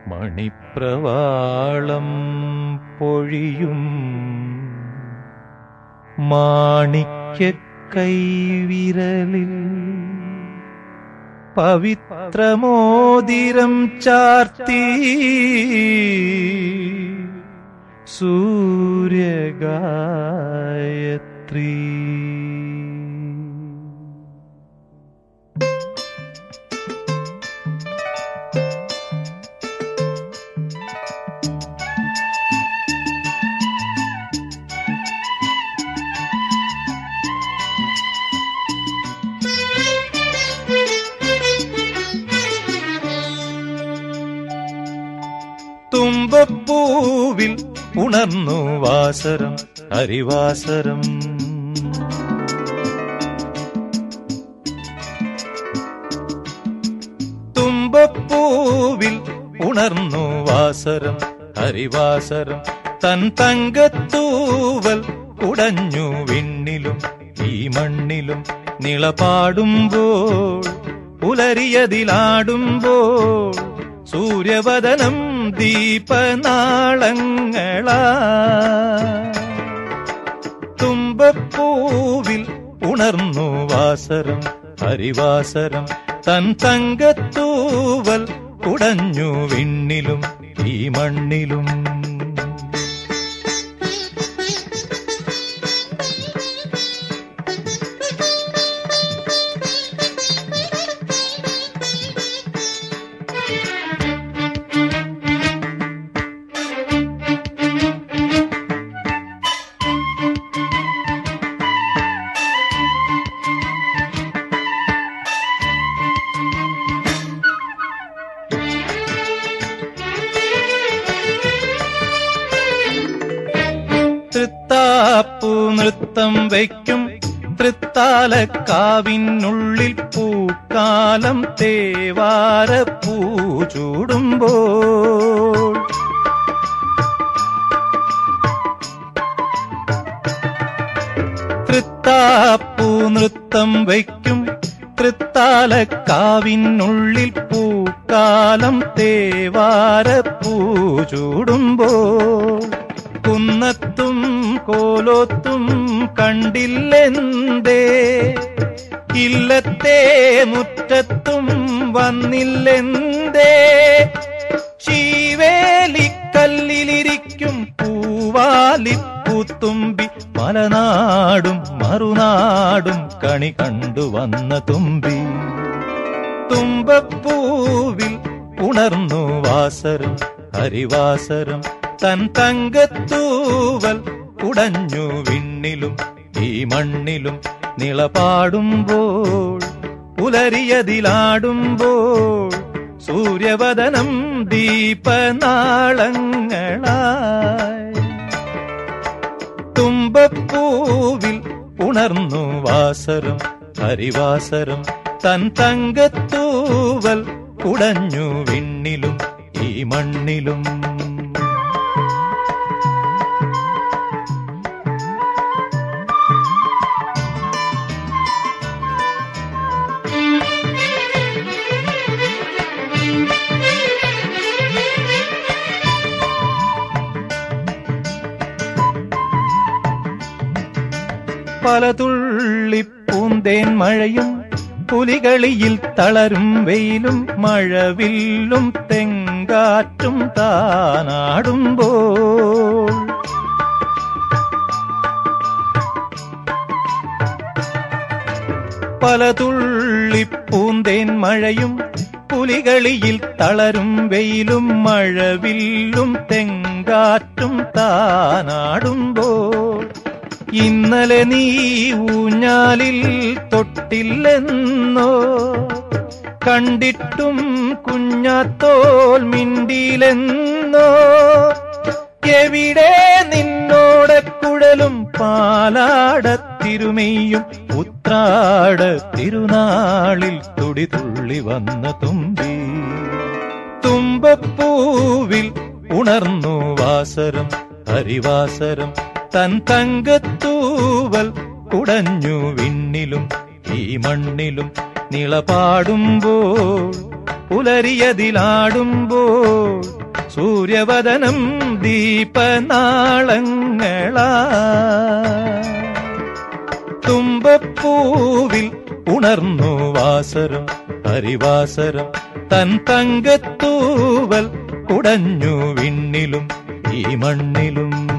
മണിപ്രവാളം പൊഴിയും മാണിക്യ കൈവിരലിൽ പവിത്രമോതിരം ചാർത്തി സൂര്യഗായത്രീ തുമ്പപ്പൂവിൽ ഉണർന്നു വാസരം ഹരിവാസരം തുമ്പപ്പൂവിൽ ഉണർന്നു വാസരം ഹരിവാസരം തൻ തങ്കത്തൂവൽ കുടഞ്ഞു വിണ്ണിലും ഈ മണ്ണിലും നിളപാടുമ്പോൾ പുലരിയതിലാടുമ്പോൾ സൂര്യവദനം ദീപനാളങ്ങളാ തുമ്പപ്പൂവിൽ ഉണർന്നു വാസരം ഹരിവാസരം തൻ തങ്കത്തൂവൽ കുടഞ്ഞു വിണ്ണിലും ഈ മണ്ണിലും തൃത്താപ്പു നൃത്തം വയ്ക്കും തൃത്താലക്കാവിനുള്ളിൽ പൂക്കാലം തേവാര പൂചൂടുമ്പോൾ തൃത്താപ്പു നൃത്തം വയ്ക്കും തൃത്താലക്കാവിനുള്ളിൽ പൂക്കാലം തേവാര പൂചൂടുമ്പോൾ കുന്നത്തും കോലോത്തും കണ്ടില്ലെന്തേ ഇല്ലത്തെ മുറ്റത്തും വന്നില്ലെന്തേ ശീവേലിക്കല്ലിലിരിക്കും പൂവാലിപ്പൂത്തുമ്പി മലനാടും മറുനാടും കണി കണ്ടുവന്ന തുമ്പി തുമ്പപ്പൂവിൽ ഉണർന്നു വാസരം ഹരിവാസരം തൻ തങ്കത്തൂവൽ കുടഞ്ഞു വിണ്ണിലും ഈ മണ്ണിലും നിളപാടുമ്പോൾ പുലരിയതിലാടുമ്പോൾ സൂര്യവദനം ദീപനാളങ്ങളായി തുമ്പപ്പൂവിൽ ഉണർന്നു വാസരം ഹരിവാസരം തൻ തങ്കത്തൂവൽ കുടഞ്ഞു വിണ്ണിലും ഈ മണ്ണിലും പലതുള്ളി പൂന്തേൻ മഴയും പുലികളിയിൽ തളരും വെയിലും മഴവില്ലും തെങ്കാറ്റും താനാടുമ്പോൾ പലതുള്ളി പൂന്തേൻ മഴയും പുലികളിയിൽ തളരും വെയിലും മഴവില്ലും തെങ്കാറ്റും താനാടുമ്പോൾ ഇന്നലെ നീ ഊഞ്ഞാലിൽ തൊട്ടില്ലെന്നോ കണ്ടിട്ടും കുഞ്ഞാത്തോൽ മിണ്ടിയിലെന്നോ എവിടെ നിന്നോടെ കുഴലും പാലാടത്തിരുമയും ഉത്രാട തിരുനാളിൽ തുടി തുള്ളി വന്ന തുമ്പി തുമ്പപ്പൂവിൽ ഉണർന്നു വാസരം ഹരിവാസരം തൻ തങ്കത്തൂവൽ കുടഞ്ഞു വിണ്ണിലും ഈ മണ്ണിലും നിളപാടുമ്പോൾ പുലരിയതിലാടുമ്പോൾ സൂര്യവദനം ദീപനാളങ്ങളാ തുമ്പപ്പൂവിൽ ഉണർന്നു വാസരം ഹരിവാസരം തൻ തങ്കത്തൂവൽ കുടഞ്ഞു വിണ്ണിലും ഈ മണ്ണിലും